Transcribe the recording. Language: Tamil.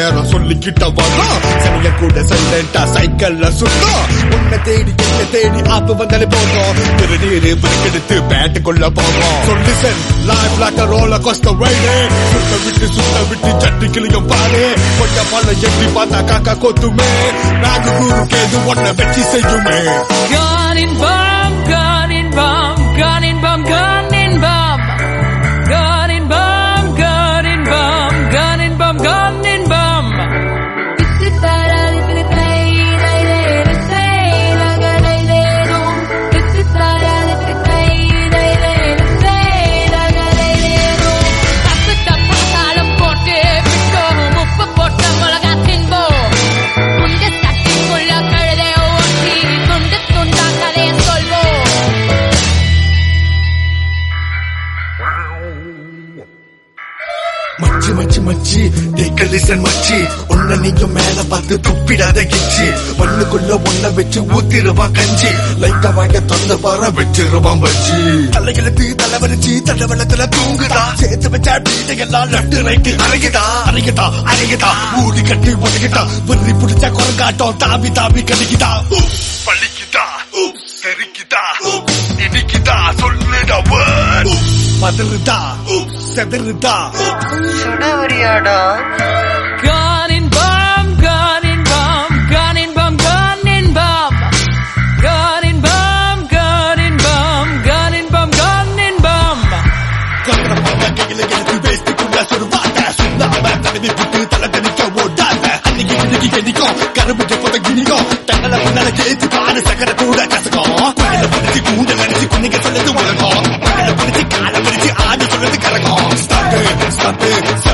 நேரம் சொல்லிக்கிட்ட வரோம் சனிய கூட சைலண்டா சைக்கிள்ல சுத்தம் உன்னை தேடி என்ன தேடி ஆப்பு வந்தாலே போதும் திருநீரு பிடிக்கெடுத்து பேட்டுக்குள்ள போவோம் சொல்லி சென் லைஃப் லாக் ரோல கொஸ்ட வைடு சுத்த விட்டு சுத்த விட்டு சட்டி கிளியும் பாரு கொஞ்சம் மழை எட்டி பார்த்தா காக்கா கொத்துமே நாகு குரு கேது ஒன்ன வெற்றி செய்யுமே Gun in bomb, gun in bomb, gun in bomb, gun in bomb. Gun in bomb, gun in bomb, gun in bomb, gun in bomb. தப்பு தப்பு தாளம் போட்டு விட்டோம் உப்பு போட்ட மிளகா தின்போம் உண்டு சட்டிக்குள்ள கழுதைய ஓட்டி துண்டு துண்டா கதைய சொல்வோம் மச்சி மச்சி மச்சி டேக்க லிசன் மச்சி உன்ன நீங்க மேல பார்த்து துப்பிடாத கிச்சி மண்ணுக்குள்ள ஒன்ன வச்சு ஊத்திருவான் கஞ்சி லைட்டா வாங்க தொந்த பார வச்சிருவான் பச்சி தலையெழுத்து தலைவரிச்சு தலைவலத்துல தூங்குதா சேர்த்து வச்சா பீடையெல்லாம் லட்டு ரைட்டு அரைக்குதா அரைக்குதா அரைக்குதா ஊடி கட்டி உடைக்கிட்டா வெறி பிடிச்ச குரங்காட்டம் தாவி தாவி கடிக்குதா பழிக்குதா தெரிக்குதா இனிக்குதா சொல்லுடா word. பதறுதா செதறுதா சுடவரியாடா Gun in bomb, gun in bomb, gun in bomb, gun in bomb. Gun in bomb, gun in bomb, gun in bomb, gun in bomb. கொல்றப்பட்ட கையில எடுத்து வேஸ்டுக்குள்ள சொருவாட்ட சுண்ணாம தடவி புட்டு தலை தனிக்க ஓடாத அன்னைக்கு இன்னைக்கு எண்ணிக்கும் கரும்புக்கு புத கிணிக்கும் தங்களை முன்னால ஜெயிச்சு பாரு சக்கர கூட கசக்கும் பகல பிடிச்சு கூண்டல் அடிச்சு குன்னிக்க சொல்லுது உலகம் பகல பிடிச்சு கால பிடிச்சு ஆடி சொல்லுது கரகம் ஸ்டார்ட் ஸ்டார்ட்